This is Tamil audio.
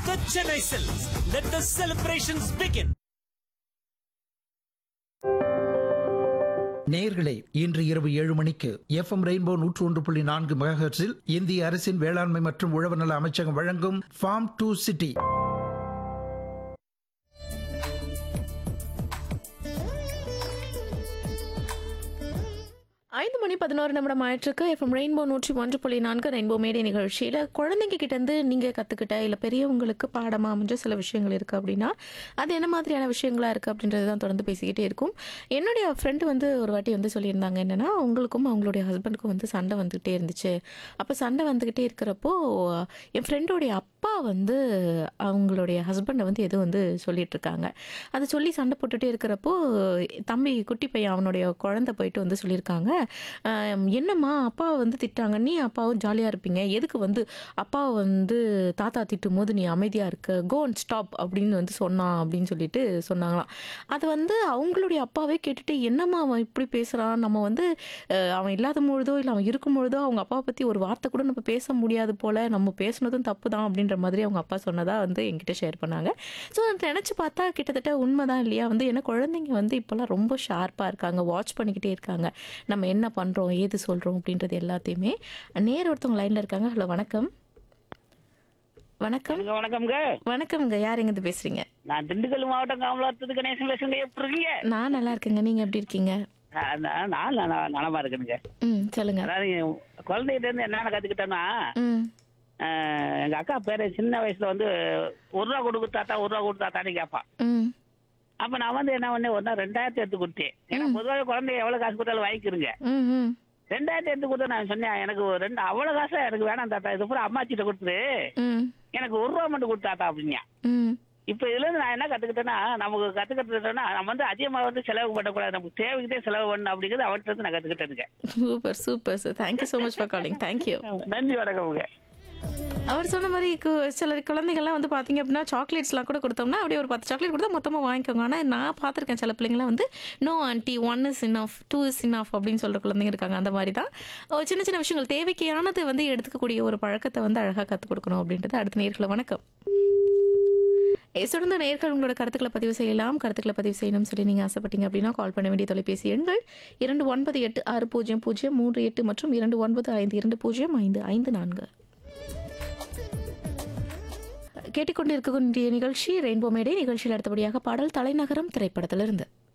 the Chennai Silks. Let the celebrations begin. நேயர்களே இன்று இரவு ஏழு மணிக்கு எஃப்எம் ரெயின்போ நூற்று ஒன்று புள்ளி நான்கு மெகாஹெர்ட்ஸில் இந்திய அரசின் வேளாண்மை மற்றும் உழவு நல அமைச்சகம் வழங்கும் ஃபார்ம் டு சிட்டி ஐந்து மணி பதினோரு நிமிடம் ஆயிட்டிருக்கு எஃப்எம் ரெயின்போ நூற்றி ஒன்று புள்ளி நான்கு ரெயின்போ மேடை நிகழ்ச்சியில் குழந்தைங்க கிட்டேருந்து நீங்கள் கற்றுக்கிட்ட இல்லை பெரியவங்களுக்கு பாடமாக அமைஞ்ச சில விஷயங்கள் இருக்குது அப்படின்னா அது என்ன மாதிரியான விஷயங்களாக இருக்குது அப்படின்றது தான் தொடர்ந்து பேசிக்கிட்டே இருக்கும் என்னுடைய ஃப்ரெண்டு வந்து ஒரு வாட்டி வந்து சொல்லியிருந்தாங்க என்னென்னா அவங்களுக்கும் அவங்களுடைய ஹஸ்பண்டுக்கும் வந்து சண்டை வந்துக்கிட்டே இருந்துச்சு அப்போ சண்டை வந்துக்கிட்டே இருக்கிறப்போ என் ஃப்ரெண்டோடைய அப்பா வந்து அவங்களுடைய ஹஸ்பண்டை வந்து எதுவும் வந்து சொல்லிட்டு இருக்காங்க அதை சொல்லி சண்டை போட்டுட்டே இருக்கிறப்போ தம்பி குட்டி பையன் அவனுடைய குழந்தை போயிட்டு வந்து சொல்லியிருக்காங்க "ஆம், என்னம்மா அப்பாவை வந்து திட்டாங்க நீ அப்பாவும் ஜாலியாக இருப்பீங்க எதுக்கு வந்து அப்பாவை வந்து தாத்தா திட்டும் போது நீ அமைதியாக இருக்க கோ அண்ட் ஸ்டாப் அப்படின்னு வந்து சொன்னான் அப்படின்னு சொல்லிட்டு சொன்னாங்களாம் அது வந்து அவங்களுடைய அப்பாவே கேட்டுட்டு என்னம்மா அவன் இப்படி பேசுகிறான் நம்ம வந்து அஹ், அவன் இல்லாத பொழுதோ இல்லை அவன் இருக்கும் பொழுதோ அவங்க அப்பாவை பற்றி ஒரு வார்த்தை கூட நம்ம பேச முடியாது போல் நம்ம பேசுனதும் தப்பு தான் அப்படின்ற மாதிரி அவங்க அப்பா சொன்னதா வந்து என்கிட்ட ஷேர் பண்ணாங்க ஸோ நினச்சி பார்த்தா கிட்டத்தட்ட உண்மைதான் இல்லையா வந்து ஏன்னா குழந்தைங்க வந்து இப்போல்லாம் ரொம்ப ஷார்ப்பாக இருக்காங்க வாட்ச் பண்ணிக்கிட்டே இருக்காங்க நம்ம என்ன பண்ணுறோம் ஏது சொல்கிறோம் அப்படின்றது எல்லாத்தையுமே நேர் ஒருத்தவங்க லைனில் இருக்காங்க ஹலோ வணக்கம் வணக்கம் வணக்கம் வணக்கம்ங்க வணக்கம்ங்க யார் எங்கேருந்து பேசுகிறீங்க நான் திண்டுக்கல் மாவட்டம் காமலாத்துக்கு கணேசன் பேசுங்க எப்படி இருக்கீங்க நான் நல்லா இருக்கேங்க நீங்கள் எப்படி இருக்கீங்க நான் நான் நான் நல- நலமா இருக்கேனுங்க ம் சொல்லுங்க அதாவது என் குழந்தைகிட்ட இருந்து என்னென்ன கத்துக்கிட்டேன்னா ம் ஆஹ், எங்க அக்கா பேரு சின்ன வயசுல வந்து ஒரு ரூபா கொடுக்கு தாத்தா ஒரு ரூபா கொடுத்து தாத்தான்னு கேட்பான் ம் அப்ப நான் வந்து என்ன பண்ணேன் ஒரு நாள் ரெண்டாயிரத்தி எடுத்து கொடுத்தேன் ஏன்னா பொதுவாக குழந்தை எவ்வளவு காசு கொடுத்தாலும் வாங்கிக்கிறங்க ம் ம் ரெண்டாயிரத்தி எடுத்து கொடுத்தா நான் சொன்னேன் எனக்கு ஒரு ரெண்டு அவ்வளவு காசு எனக்கு வேணாம் தாத்தா இது பூரா அம்மாச்சிட்ட கொடுத்துரு ம் எனக்கு ஒரு ரூபா மட்டும் கொடுத்து தாத்தா அப்படின்னா ம் இப்ப இதுல இருந்து நான் என்ன கத்துக்கிட்டேன்னா நமக்கு கத்துக்கிட்டதுன்னா நம்ம வந்து அதிகமா வந்து செலவு பண்ணக்கூடாது நமக்கு தேவைக்குதே செலவு பண்ணணும் அப்படிங்கிறது அவன்கிட்ட இருந்து நான் கத்துக்கிட்டேனுங்க super super sir thank you so much for calling thank you நன்றி வணக்கம்ங்க அவர் சொன்ன மாதிரி கு- சில குழந்தைகள்லாம் வந்து பார்த்தீங்க அப்படின்னா சாக்லேட்ஸ்லாம் கூட கொடுத்தோம்னா அப்படியே ஒரு பத்து சாக்லேட் கொடுத்தா மொத்தமாக வாங்கிக்கோங்க ஆனால் நான் பார்த்துருக்கேன் சில பிள்ளைங்களாம் வந்து no aunty one is enough two is enough அப்படின்னு சொல்கிற குழந்தைங்க இருக்காங்க அந்த மாதிரி தான் ஓ, சின்ன சின்ன விஷயங்கள் தேவைக்கானது வந்து எடுத்துக்கக்கூடிய ஒரு பழக்கத்தை வந்து அழகாக கற்றுக் கொடுக்கணும் அப்படின்றது அடுத்த நேர்களை வணக்கம் ஏ, தொடர்ந்து நேர்கள் உங்களோட கருத்துக்களை பதிவு செய்யலாம் கருத்துக்களை பதிவு செய்யணும்னு சொல்லி நீங்கள் ஆசைப்பட்டீங்க அப்படின்னா கால் பண்ண வேண்டிய தொலைபேசி எண்கள் இரண்டு ஒன்பது எட்டு ஆறு பூஜ்ஜியம் பூஜ்ஜியம் மூன்று எட்டு மற்றும் இரண்டு ஒன்பது ஐந்து இரண்டு பூஜ்ஜியம் ஐந்து ஐந்து நான்கு கேட்டுக்கொண்டிருக்கக்கூடிய நிகழ்ச்சி ரெயின்போ மேடை நிகழ்ச்சியில் அடுத்தபடியாக பாடல் தலைநகரம் திரைப்படத்திலிருந்து